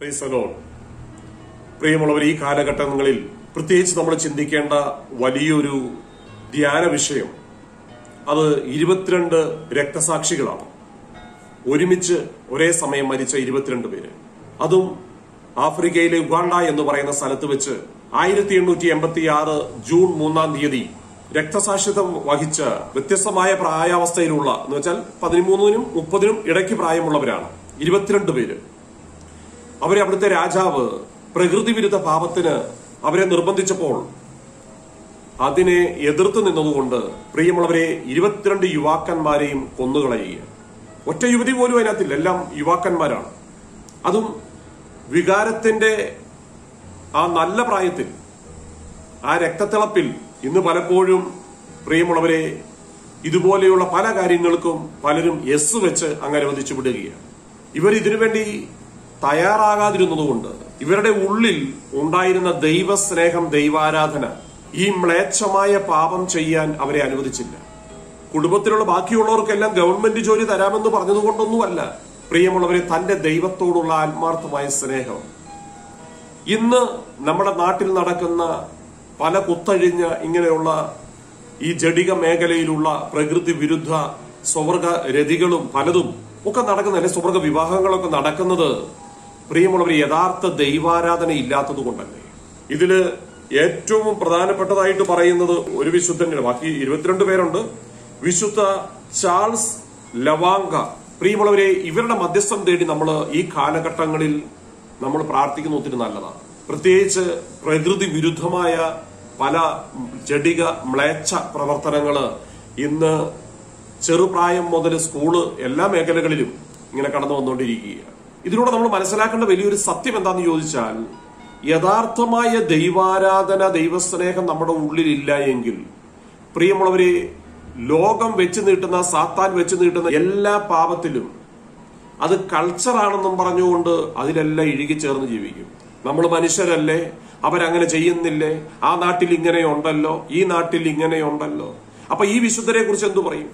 Praise the Lord. പ്രിയമുള്ളവർ ഈ കാലഘട്ടങ്ങളിൽ പ്രത്യേകിച്ച് നമ്മൾ ചിന്തിക്കേണ്ട വലിയൊരു ധ്യാന വിഷയം അത് ഇരുപത്തിരണ്ട് രക്തസാക്ഷികളാണ് ഒരുമിച്ച് ഒരേ സമയം മരിച്ച ഇരുപത്തിരണ്ട് പേര് അതും ആഫ്രിക്കയിലെ ഉഗാണ്ട എന്ന് പറയുന്ന സ്ഥലത്ത് വെച്ച് ആയിരത്തി എണ്ണൂറ്റി എൺപത്തി ആറ് ജൂൺ മൂന്നാം തീയതി രക്തസാക്ഷിത്വം വഹിച്ച വ്യത്യസ്തമായ പ്രായാവസ്ഥയിലുള്ള എന്ന് വെച്ചാൽ പതിമൂന്നിനും മുപ്പതിനും ഇടയ്ക്ക് പ്രായമുള്ളവരാണ് ഇരുപത്തിരണ്ട് പേര് അവരെ അവിടുത്തെ രാജാവ് പ്രകൃതി വിരുദ്ധ പാപത്തിന് അവരെ നിർബന്ധിച്ചപ്പോൾ അതിനെ എതിർത്ത് നിന്നതുകൊണ്ട് പ്രിയമുള്ളവരെ ഇരുപത്തിരണ്ട് യുവാക്കന്മാരെയും കൊന്നുകളയുക ഒറ്റ യുവതി പോലും അതിനകത്തില്ല എല്ലാം യുവാക്കന്മാരാണ് അതും വികാരത്തിന്റെ ആ നല്ല പ്രായത്തിൽ ആ രക്തത്തിളപ്പിൽ ഇന്ന് പലപ്പോഴും പ്രിയമുള്ളവരെ ഇതുപോലെയുള്ള പല കാര്യങ്ങൾക്കും പലരും എസ് വെച്ച് അങ്ങ് അനുവദിച്ചു വിടുകയാണ് ഇവർ ഇതിനുവേണ്ടി തയ്യാറാകാതിരുന്നതുകൊണ്ട് ഇവരുടെ ഉള്ളിൽ ഉണ്ടായിരുന്ന ദൈവസ്നേഹം ദൈവാരാധന ഈ മ്ലേച്ഛമായ പാപം ചെയ്യാൻ അവരെ അനുവദിച്ചില്ല കുടുംബത്തിലുള്ള ബാക്കിയുള്ളവർക്കെല്ലാം ഗവൺമെന്റ് ജോലി തരാമെന്ന് പറഞ്ഞതുകൊണ്ടൊന്നുമല്ല പ്രിയമുള്ളവരെ തന്റെ ദൈവത്തോടുള്ള ആത്മാർത്ഥമായ സ്നേഹം ഇന്ന് നമ്മുടെ നാട്ടിൽ നടക്കുന്ന പല കുത്തഴിഞ്ഞ ഇങ്ങനെയുള്ള ഈ ജഡിക മേഖലയിലുള്ള പ്രകൃതി വിരുദ്ധ സ്വർഗ രതികളും പലതും ഒക്കെ നടക്കുന്നതല്ലേ സ്വർഗ വിവാഹങ്ങളൊക്കെ നടക്കുന്നത് പ്രിയമുള്ളവർ യഥാർത്ഥ ദൈവാരാധന ഇല്ലാത്തത് കൊണ്ടല്ലേ ഇതില് ഏറ്റവും പ്രധാനപ്പെട്ടതായിട്ട് പറയുന്നത് ഒരു വിശുദ്ധന്റെ ബാക്കി ഇരുപത്തിരണ്ട് പേരുണ്ട് വിശുദ്ധ ചാൾസ് ലവാങ്ക പ്രിയമുള്ളവരെ ഇവരുടെ മധ്യസ്ഥം തേടി നമ്മൾ ഈ കാലഘട്ടങ്ങളിൽ നമ്മൾ പ്രാർത്ഥിക്കുന്ന ഒത്തിരി നല്ലതാണ് പ്രത്യേകിച്ച് പ്രകൃതി വിരുദ്ധമായ പല ജഡിക മ്ലേച്ഛ പ്രവർത്തനങ്ങള് ഇന്ന് ചെറുപ്രായം മുതൽ സ്കൂള് എല്ലാ മേഖലകളിലും ഇങ്ങനെ കടന്നു വന്നുകൊണ്ടിരിക്കുകയാണ് ഇതിലൂടെ നമ്മൾ മനസ്സിലാക്കേണ്ട വലിയൊരു സത്യം എന്താന്ന് ചോദിച്ചാൽ യഥാർത്ഥമായ ദൈവാരാധന ദൈവസ്നേഹം നമ്മുടെ ഉള്ളിലില്ല എങ്കിൽ പ്രിയമുള്ളവരെ ലോകം വെച്ച് നീട്ടുന്ന സാത്താൻ വെച്ച് നീട്ടുന്ന എല്ലാ പാപത്തിലും അത് കൾച്ചറാണെന്നും പറഞ്ഞുകൊണ്ട് അതിലെല്ലാം ഇഴുകിച്ചേർന്ന് ജീവിക്കും നമ്മൾ മനുഷ്യരല്ലേ അവരങ്ങനെ ചെയ്യുന്നില്ലേ ആ നാട്ടിൽ ഇങ്ങനെയുണ്ടല്ലോ ഈ നാട്ടിൽ ഇങ്ങനെയുണ്ടല്ലോ അപ്പൊ ഈ വിശുദ്ധരെ കുറിച്ച് എന്തു പറയും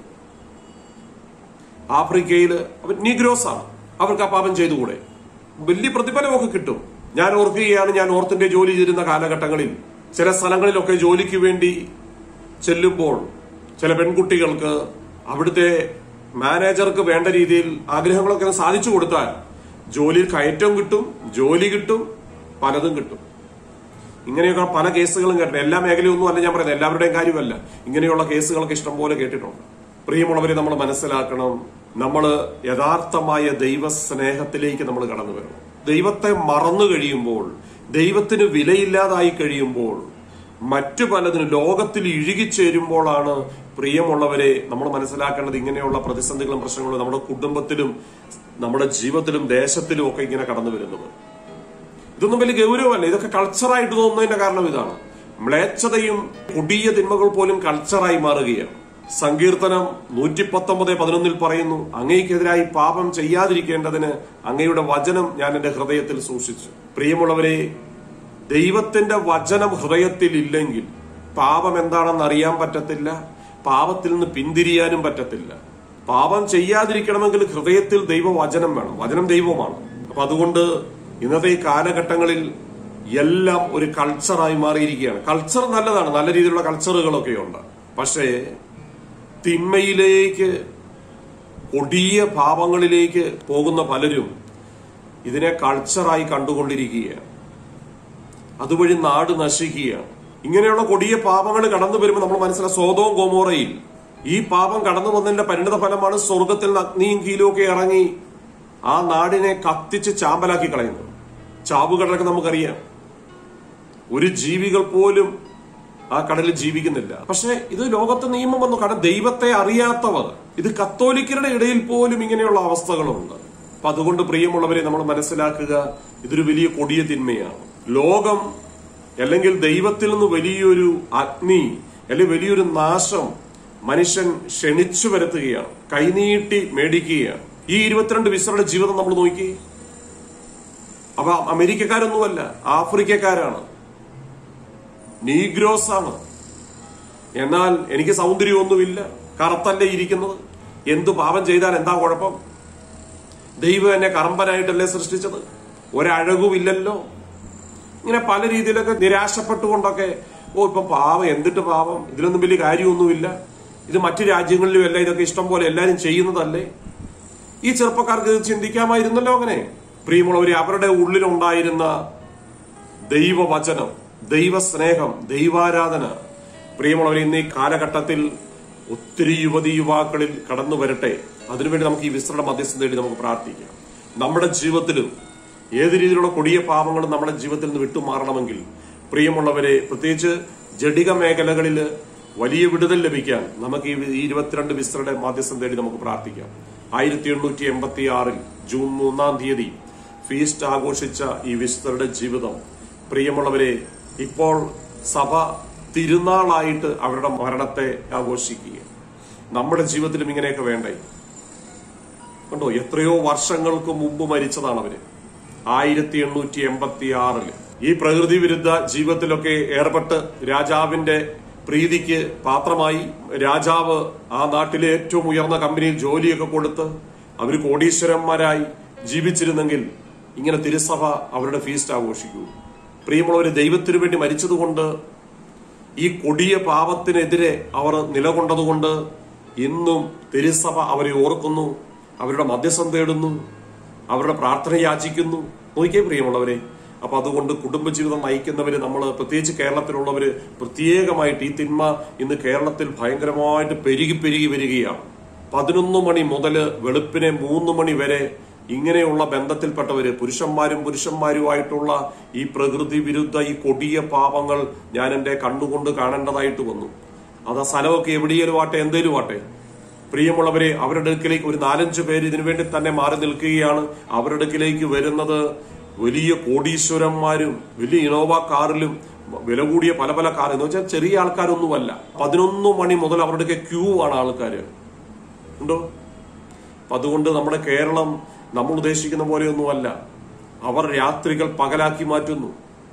ആഫ്രിക്കയിൽ അവർ നീഗ്രോസ് ആണ് അവർക്ക് ആ പാപം ചെയ്തുകൂടെ വലിയ പ്രതിഫലമൊക്കെ കിട്ടും ഞാൻ ഓർക്കുകയാണ് ഞാൻ ഓർത്തിന്റെ ജോലി ചെയ്തിരുന്ന കാലഘട്ടങ്ങളിൽ ചില സ്ഥലങ്ങളിലൊക്കെ ജോലിക്ക് വേണ്ടി ചെല്ലുമ്പോൾ ചില പെൺകുട്ടികൾക്ക് അവിടുത്തെ മാനേജർക്ക് വേണ്ട രീതിയിൽ ആഗ്രഹങ്ങളൊക്കെ ഒന്ന് സാധിച്ചു കൊടുത്താൽ ജോലിയിൽ കയറ്റം കിട്ടും ജോലി കിട്ടും പലതും കിട്ടും ഇങ്ങനെയൊക്കെ പല കേസുകളും കേട്ടിട്ടുണ്ട് എല്ലാ മേഖലയൊന്നും അല്ല ഞാൻ പറയുന്നത് എല്ലാവരുടെയും കാര്യമല്ല ഇങ്ങനെയുള്ള കേസുകളൊക്കെ ഇഷ്ടംപോലെ കേട്ടിട്ടുണ്ട് പ്രിയമുള്ളവരെ നമ്മൾ മനസ്സിലാക്കണം നമ്മൾ യഥാർത്ഥമായ ദൈവസ്നേഹത്തിലേക്ക് നമ്മൾ കടന്നു വരണം ദൈവത്തെ മറന്നു കഴിയുമ്പോൾ ദൈവത്തിന് വിലയില്ലാതായി കഴിയുമ്പോൾ മറ്റു പലതിനും ലോകത്തിൽ ഇഴുകിച്ചേരുമ്പോഴാണ് പ്രിയമുള്ളവരെ നമ്മൾ മനസ്സിലാക്കേണ്ടത് ഇങ്ങനെയുള്ള പ്രതിസന്ധികളും പ്രശ്നങ്ങളും നമ്മുടെ കുടുംബത്തിലും നമ്മുടെ ജീവിതത്തിലും ദേശത്തിലും ഒക്കെ ഇങ്ങനെ കടന്നു വരുന്നത് ഇതൊന്നും വലിയ ഗൗരവമല്ല ഇതൊക്കെ കൾച്ചറായിട്ട് തോന്നുന്നതിന്റെ കാരണം ഇതാണ് മ്ലേച്ഛതയും കൊടിയ തിന്മകൾ പോലും കൾച്ചറായി മാറുകയാണ് സങ്കീർത്തനം നൂറ്റി പത്തൊമ്പത് പതിനൊന്നിൽ പറയുന്നു അങ്ങയ്ക്കെതിരായി പാപം ചെയ്യാതിരിക്കേണ്ടതിന് അങ്ങയുടെ വചനം ഞാൻ എന്റെ ഹൃദയത്തിൽ സൂക്ഷിച്ചു പ്രിയമുള്ളവരെ ദൈവത്തിന്റെ വചനം ഹൃദയത്തിൽ ഇല്ലെങ്കിൽ പാപം എന്താണെന്ന് അറിയാൻ പറ്റത്തില്ല പാപത്തിൽ നിന്ന് പിന്തിരിയാനും പറ്റത്തില്ല പാപം ചെയ്യാതിരിക്കണമെങ്കിൽ ഹൃദയത്തിൽ ദൈവവചനം വേണം വചനം ദൈവമാണ് അപ്പൊ അതുകൊണ്ട് ഇന്നത്തെ ഈ കാലഘട്ടങ്ങളിൽ എല്ലാം ഒരു കൾച്ചറായി മാറിയിരിക്കുകയാണ് കൾച്ചർ നല്ലതാണ് നല്ല രീതിയിലുള്ള കൾച്ചറുകളൊക്കെ ഉണ്ട് പക്ഷേ തിന്മയിലേക്ക് കൊടിയ പാപങ്ങളിലേക്ക് പോകുന്ന പലരും ഇതിനെ കൾച്ചറായി കണ്ടുകൊണ്ടിരിക്കുകയാണ് അതുവഴി നാട് നശിക്കുകയാണ് ഇങ്ങനെയുള്ള കൊടിയ പാപങ്ങൾ കടന്നു വരുമ്പോൾ നമ്മൾ മനസ്സിലാക്കും സോതോം ഗോമോറയിൽ ഈ പാപം കടന്നു വന്നതിന്റെ പരിണിത ഫലമാണ് സ്വർഗത്തിൽ നിന്ന് അഗ്നിയും കീലും ഒക്കെ ഇറങ്ങി ആ നാടിനെ കത്തിച്ച് ചാമ്പലാക്കി കളയുന്നത് ചാവുകടലൊക്കെ നമുക്കറിയാം ഒരു ജീവികൾ പോലും ആ കടലിൽ ജീവിക്കുന്നില്ല പക്ഷെ ഇത് ലോകത്തെ നിയമം വന്നു കാരണം ദൈവത്തെ അറിയാത്തവർ ഇത് കത്തോലിക്കരുടെ ഇടയിൽ പോലും ഇങ്ങനെയുള്ള അവസ്ഥകളുണ്ട് അപ്പൊ അതുകൊണ്ട് പ്രിയമുള്ളവരെ നമ്മൾ മനസ്സിലാക്കുക ഇതൊരു വലിയ കൊടിയ തിന്മയാണ് ലോകം അല്ലെങ്കിൽ ദൈവത്തിൽ നിന്ന് വലിയൊരു അഗ്നി അല്ലെങ്കിൽ വലിയൊരു നാശം മനുഷ്യൻ ക്ഷണിച്ചു വരുത്തുകയാണ് കൈനീട്ടി മേടിക്കുകയാണ് ഈ ഇരുപത്തിരണ്ട് വിസറുടെ ജീവിതം നമ്മൾ നോക്കി അപ്പൊ അമേരിക്കക്കാരൊന്നുമല്ല ആഫ്രിക്കക്കാരാണ് നീഗ്രോസ് ആണ് എന്നാൽ എനിക്ക് സൗന്ദര്യമൊന്നുമില്ല കറുത്തല്ലേ ഇരിക്കുന്നത് എന്തു പാപം ചെയ്താൽ എന്താ കുഴപ്പം ദൈവം എന്നെ കറമ്പനായിട്ടല്ലേ സൃഷ്ടിച്ചത് ഒരഴകുമില്ലല്ലോ ഇങ്ങനെ പല രീതിയിലൊക്കെ നിരാശപ്പെട്ടുകൊണ്ടൊക്കെ ഓ ഇപ്പൊ പാവം എന്തിട്ട് പാവം ഇതിലൊന്നും വലിയ കാര്യമൊന്നുമില്ല ഇത് മറ്റു രാജ്യങ്ങളിലും എല്ലാം ഇതൊക്കെ ഇഷ്ടം പോലെ എല്ലാവരും ചെയ്യുന്നതല്ലേ ഈ ചെറുപ്പക്കാർക്ക് ഇത് ചിന്തിക്കാമായിരുന്നല്ലോ അങ്ങനെ പ്രിയമുള്ളവരെ അവരുടെ ഉള്ളിലുണ്ടായിരുന്ന ദൈവവചനം ദൈവസ്നേഹം ദൈവാരാധന പ്രിയമുള്ളവരെ ഇന്ന് ഈ കാലഘട്ടത്തിൽ ഒത്തിരി യുവതി യുവാക്കളിൽ കടന്നു വരട്ടെ അതിനുവേണ്ടി നമുക്ക് ഈ വിസ്തൃത മധ്യസ്ഥം തേടി നമുക്ക് പ്രാർത്ഥിക്കാം നമ്മുടെ ജീവിതത്തിലും ഏത് രീതിയിലുള്ള കൊടിയ പാപങ്ങളും നമ്മുടെ ജീവിതത്തിൽ നിന്ന് വിട്ടുമാറണമെങ്കിൽ പ്രിയമുള്ളവരെ പ്രത്യേകിച്ച് ജഡിക മേഖലകളിൽ വലിയ വിടുതൽ ലഭിക്കാൻ നമുക്ക് ഈ ഇരുപത്തിരണ്ട് വിസ്തൃത മാധ്യസ്ഥം തേടി നമുക്ക് പ്രാർത്ഥിക്കാം ആയിരത്തി എണ്ണൂറ്റി എൺപത്തി ആറിൽ ജൂൺ മൂന്നാം തീയതി ഫീസ്റ്റ് ആഘോഷിച്ച ഈ വിസ്തരുടെ ജീവിതം പ്രിയമുള്ളവരെ ഇപ്പോൾ സഭ തിരുനാളായിട്ട് അവരുടെ മരണത്തെ ആഘോഷിക്കുക നമ്മുടെ ജീവിതത്തിലും ഇങ്ങനെയൊക്കെ വേണ്ടേ കണ്ടോ എത്രയോ വർഷങ്ങൾക്ക് മുമ്പ് മരിച്ചതാണ് അവര് ആയിരത്തി എണ്ണൂറ്റി എൺപത്തി ആറില് ഈ പ്രകൃതി വിരുദ്ധ ജീവിതത്തിലൊക്കെ ഏർപ്പെട്ട് രാജാവിന്റെ പ്രീതിക്ക് പാത്രമായി രാജാവ് ആ നാട്ടിലെ ഏറ്റവും ഉയർന്ന കമ്പനിയിൽ ജോലിയൊക്കെ കൊടുത്ത് അവർ കോടീശ്വരന്മാരായി ജീവിച്ചിരുന്നെങ്കിൽ ഇങ്ങനെ തിരുസഭ അവരുടെ ഫീസ്റ്റ് ആഘോഷിക്കൂ പ്രിയമുള്ളവര് ദൈവത്തിനു വേണ്ടി മരിച്ചതുകൊണ്ട് ഈ കൊടിയ പാപത്തിനെതിരെ അവർ നിലകൊണ്ടതുകൊണ്ട് ഇന്നും തിരുസഭ അവരെ ഓർക്കുന്നു അവരുടെ മധ്യസ്ഥം തേടുന്നു അവരുടെ പ്രാർത്ഥന യാചിക്കുന്നു നോക്കിയേ പ്രിയമുള്ളവരെ അപ്പൊ അതുകൊണ്ട് കുടുംബജീവിതം നയിക്കുന്നവര് നമ്മൾ പ്രത്യേകിച്ച് കേരളത്തിലുള്ളവര് പ്രത്യേകമായിട്ട് ഈ തിന്മ ഇന്ന് കേരളത്തിൽ ഭയങ്കരമായിട്ട് പെരുകി പെരുകി വരികയാണ് പതിനൊന്ന് മണി മുതൽ വെളുപ്പിനെ മൂന്ന് മണി വരെ ഇങ്ങനെയുള്ള ബന്ധത്തിൽപ്പെട്ടവര് പുരുഷന്മാരും പുരുഷന്മാരുമായിട്ടുള്ള ഈ പ്രകൃതി വിരുദ്ധ ഈ കൊടിയ പാപങ്ങൾ ഞാൻ എന്റെ കണ്ണുകൊണ്ട് കാണേണ്ടതായിട്ട് വന്നു അത് ആ സ്ഥലമൊക്കെ എവിടെയേലും ആട്ടെ എന്തേലും ആട്ടെ പ്രിയമുള്ളവരെ അവരുടെ അടുക്കിലേക്ക് ഒരു നാലഞ്ച് പേര് ഇതിനു വേണ്ടി തന്നെ മാറി നിൽക്കുകയാണ് അവരുടെ അടുക്കിലേക്ക് വരുന്നത് വലിയ കോടീശ്വരന്മാരും വലിയ ഇനോവ കാറിലും വില കൂടിയ പല പല കാർ എന്ന് വെച്ചാൽ ചെറിയ ആൾക്കാരൊന്നുമല്ല പതിനൊന്ന് മണി മുതൽ അവരുടെ ക്യൂ ആണ് ആൾക്കാര് ഉണ്ടോ അപ്പൊ അതുകൊണ്ട് നമ്മുടെ കേരളം നമ്മൾ ഉദ്ദേശിക്കുന്ന പോലെയൊന്നുമല്ല അവർ രാത്രികൾ പകലാക്കി മാറ്റുന്നു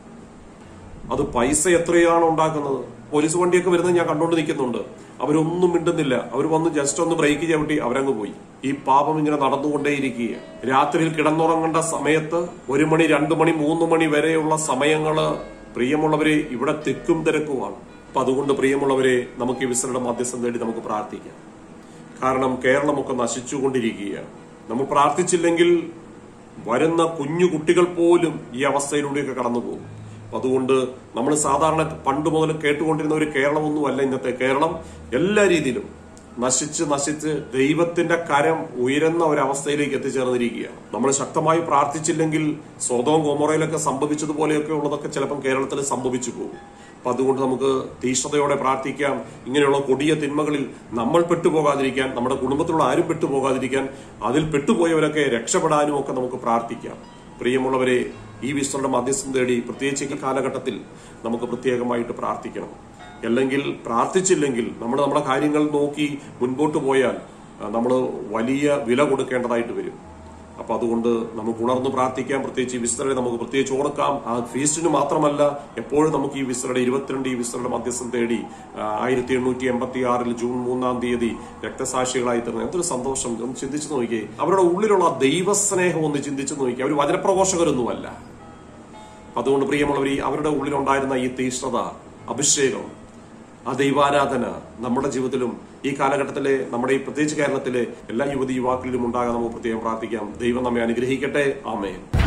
അത് പൈസ എത്രയാണ് ഉണ്ടാക്കുന്നത് പോലീസ് വണ്ടിയൊക്കെ വരുന്നത് ഞാൻ കണ്ടോണ്ട് നിൽക്കുന്നുണ്ട് അവരൊന്നും മിണ്ടുന്നില്ല അവർ വന്ന് ജസ്റ്റ് ഒന്ന് ബ്രേക്ക് ചവിട്ടി അവരങ്ങ് പോയി ഈ പാപം ഇങ്ങനെ നടന്നുകൊണ്ടേയിരിക്കുക രാത്രിയിൽ കിടന്നുറങ്ങേണ്ട സമയത്ത് ഒരു മണി രണ്ടു മണി മൂന്ന് മണി വരെയുള്ള സമയങ്ങള് പ്രിയമുള്ളവരെ ഇവിടെ തിക്കും തിരക്കുമാണ് അപ്പൊ അതുകൊണ്ട് പ്രിയമുള്ളവരെ നമുക്ക് ഈ വിസരുടെ മധ്യസ്ഥം തേടി നമുക്ക് പ്രാർത്ഥിക്കാം കാരണം കേരളമൊക്കെ നശിച്ചുകൊണ്ടിരിക്കുകയാണ് നമ്മൾ പ്രാർത്ഥിച്ചില്ലെങ്കിൽ വരുന്ന കുഞ്ഞു കുട്ടികൾ പോലും ഈ അവസ്ഥയിലൂടെയൊക്കെ കടന്നു പോകും അപ്പൊ അതുകൊണ്ട് നമ്മൾ സാധാരണ പണ്ട് മുതൽ കേട്ടുകൊണ്ടിരുന്ന ഒരു കേരളമൊന്നുമല്ല ഇന്നത്തെ കേരളം എല്ലാ രീതിയിലും നശിച്ച് നശിച്ച് ദൈവത്തിന്റെ കരം ഉയരുന്ന ഒരു അവസ്ഥയിലേക്ക് എത്തിച്ചേർന്നിരിക്കുകയാണ് നമ്മൾ ശക്തമായി പ്രാർത്ഥിച്ചില്ലെങ്കിൽ സ്വതവും ഗോമറയിലൊക്കെ സംഭവിച്ചതുപോലെയൊക്കെ ഉള്ളതൊക്കെ ചിലപ്പം കേരളത്തിൽ സംഭവിച്ചു പോകും അപ്പൊ അതുകൊണ്ട് നമുക്ക് തീഷ്ണതയോടെ പ്രാർത്ഥിക്കാം ഇങ്ങനെയുള്ള കൊടിയ തിന്മകളിൽ നമ്മൾ പെട്ടുപോകാതിരിക്കാൻ നമ്മുടെ കുടുംബത്തിലുള്ള ആരും പെട്ടുപോകാതിരിക്കാൻ അതിൽ പെട്ടുപോയവരൊക്കെ രക്ഷപ്പെടാനും ഒക്കെ നമുക്ക് പ്രാർത്ഥിക്കാം പ്രിയമുള്ളവരെ ഈ വിശ്വയുടെ മധ്യസ്ഥം തേടി പ്രത്യേകിച്ച് ഈ കാലഘട്ടത്തിൽ നമുക്ക് പ്രത്യേകമായിട്ട് പ്രാർത്ഥിക്കണം അല്ലെങ്കിൽ പ്രാർത്ഥിച്ചില്ലെങ്കിൽ നമ്മൾ നമ്മുടെ കാര്യങ്ങൾ നോക്കി മുൻപോട്ട് പോയാൽ നമ്മൾ വലിയ വില കൊടുക്കേണ്ടതായിട്ട് വരും അപ്പൊ അതുകൊണ്ട് നമുക്ക് ഉണർന്ന് പ്രാർത്ഥിക്കാം പ്രത്യേകിച്ച് ഈ വിസ്തരയെ നമുക്ക് പ്രത്യേകിച്ച് ഓർക്കാം ആ ഫീസ്റ്റിന് മാത്രമല്ല എപ്പോഴും നമുക്ക് ഈ വിസ്തരയുടെ ഇരുപത്തിരണ്ട് ഈ വിസ്തരയുടെ മധ്യസ്ഥം തേടി ആയിരത്തി എണ്ണൂറ്റി എൺപത്തി ആറിൽ ജൂൺ മൂന്നാം തീയതി രക്തസാക്ഷികളായി തീർന്നത് എന്തൊരു സന്തോഷം ഒന്ന് ചിന്തിച്ചു നോക്കിയേ അവരുടെ ഉള്ളിലുള്ള ആ ദൈവസ്നേഹം ഒന്ന് ചിന്തിച്ചു നോക്കിയേ അവർ വചനപ്രഘോഷകരൊന്നുമല്ല അതുകൊണ്ട് പ്രിയമുള്ളവർ അവരുടെ ഉള്ളിലുണ്ടായിരുന്ന ഈ തീഷ്ണത അഭിഷേകം ആ ദൈവാരാധന നമ്മുടെ ജീവിതത്തിലും ഈ കാലഘട്ടത്തിലെ നമ്മുടെ ഈ പ്രത്യേകിച്ച് കേരളത്തിലെ എല്ലാ യുവതി യുവാക്കളിലും ഉണ്ടാകാൻ നമുക്ക് പ്രത്യേകം പ്രാർത്ഥിക്കാം ദൈവം നമ്മെ അനുഗ്രഹിക്കട്ടെ ആമേൻ